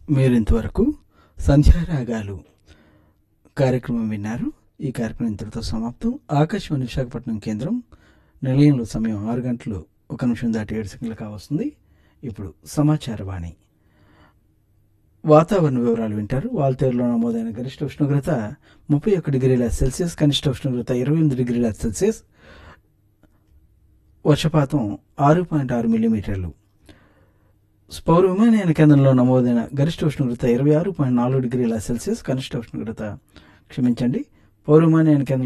మీరింతవరకు సంధ్యారాగాలు కార్యక్రమం విన్నారు ఈ కార్యక్రమం ఇంతటితో సమాప్తం ఆకాశవాణి విశాఖపట్నం కేంద్రం నిలయంలో సమయం ఆరు గంటలు ఒక నిమిషం దాటి ఏడు సెకండ్లు కావస్తుంది ఇప్పుడు సమాచారవాణి వాతావరణ వివరాలు వింటారు వాల్తేరులో నమోదైన గరిష్ట ఉష్ణోగ్రత ముప్పై ఒక్క డిగ్రీల సెల్సియస్ కనిష్ట ఉష్ణోగ్రత ఇరవై ఎనిమిది డిగ్రీల సెల్సియస్ వర్షపాతం ఆరు పాయింట్ ఆరు మిల్లీమీటర్లు పౌర విమానయాన కేంద్రంలో నమోదైన గరిష్ట ఉష్ణోగ్రత ఇరవై ఆరు పాయింట్ నాలుగు డిగ్రీల సెల్సియస్ కనిష్ట ఉష్ణోగ్రత క్షమించండి పౌర విమానయాన కేంద్రం